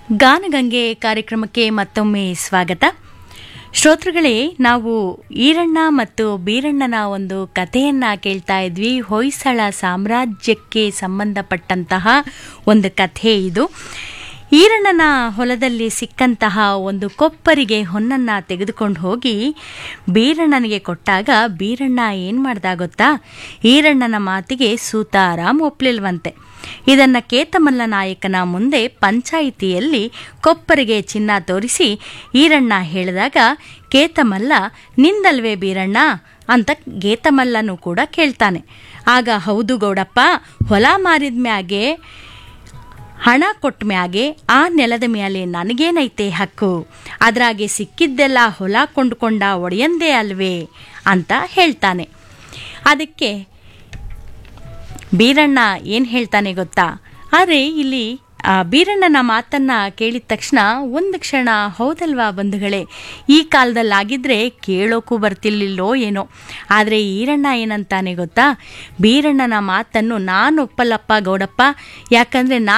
ಗಾನಗಂಗೆ ಕಾರ್ಯಕ್ರಮಕ್ಕೆ ಮತ್ತೊಮ್ಮೆ ಸ್ವಾಗತ ಶ್ರೋತೃಗಳೇ ನಾವು ಈರಣ್ಣ ಮತ್ತು ಬೀರಣ್ಣನ ಒಂದು ಕಥೆಯನ್ನ ಕೇಳ್ತಾ ಇದ್ವಿ ಹೊಯ್ಸಳ ಸಾಮ್ರಾಜ್ಯಕ್ಕೆ ಸಂಬಂಧಪಟ್ಟಂತಹ ಒಂದು ಕಥೆ ಇದು ಈರಣ್ಣನ ಹೊಲದಲ್ಲಿ ಸಿಕ್ಕಂತಹ ಒಂದು ಕೊಪ್ಪರಿಗೆ ಹೊನ್ನನ್ನ ತೆಗೆದುಕೊಂಡು ಹೋಗಿ ಬೀರಣ್ಣನಿಗೆ ಕೊಟ್ಟಾಗ ಬೀರಣ್ಣ ಏನು ಮಾಡ್ದ ಗೊತ್ತಾ ಈರಣ್ಣನ ಮಾತಿಗೆ ಸೂತಾರಾಮ್ ಒಪ್ಲಿಲ್ವಂತೆ ಇದನ್ನ ಕೇತಮಲ್ಲ ನಾಯಕನ ಮುಂದೆ ಪಂಚಾಯಿತಿಯಲ್ಲಿ ಕೊಪ್ಪರಿಗೆ ಚಿನ್ನ ತೋರಿಸಿ ಈರಣ್ಣ ಹೇಳಿದಾಗ ಕೇತಮಲ್ಲ ನಿಂದಲ್ವೇ ಬೀರಣ್ಣ ಅಂತ ಗೇತಮಲ್ಲನೂ ಕೂಡ ಕೇಳ್ತಾನೆ ಆಗ ಹೌದು ಗೌಡಪ್ಪ ಹೊಲ ಮಾರಿದ ಮ್ಯಾಗೆ ಹಣ ಕೊಟ್ಟ ಮ್ಯಾಗೆ ಆ ನೆಲದ ಮೇಲೆ ನನಗೇನೈತೆ ಹಕ್ಕು ಅದ್ರಾಗೆ ಸಿಕ್ಕಿದ್ದೆಲ್ಲ ಹೊಲ ಕೊಂಡುಕೊಂಡ ಒಡೆಯಂದೇ ಅಲ್ವೇ ಅಂತ ಹೇಳ್ತಾನೆ ಅದಕ್ಕೆ ಬೀರಣ್ಣ ಏನು ಹೇಳ್ತಾನೆ ಗೊತ್ತಾ ಆದರೆ ಇಲ್ಲಿ ಆ ಬೀರಣ್ಣನ ಮಾತನ್ನ ಕೇಳಿದ ತಕ್ಷಣ ಒಂದು ಕ್ಷಣ ಹೌದಲ್ವಾ ಬಂಧುಗಳೇ ಈ ಕಾಲದಲ್ಲಾಗಿದ್ರೆ ಕೇಳೋಕ್ಕೂ ಬರ್ತಿರ್ಲಿಲ್ಲೋ ಏನೋ ಆದರೆ ಈರಣ್ಣ ಏನಂತಾನೆ ಗೊತ್ತಾ ಬೀರಣ್ಣನ ಮಾತನ್ನು ನಾನು ಒಪ್ಪಲ್ಲಪ್ಪ ಗೌಡಪ್ಪ ಯಾಕಂದರೆ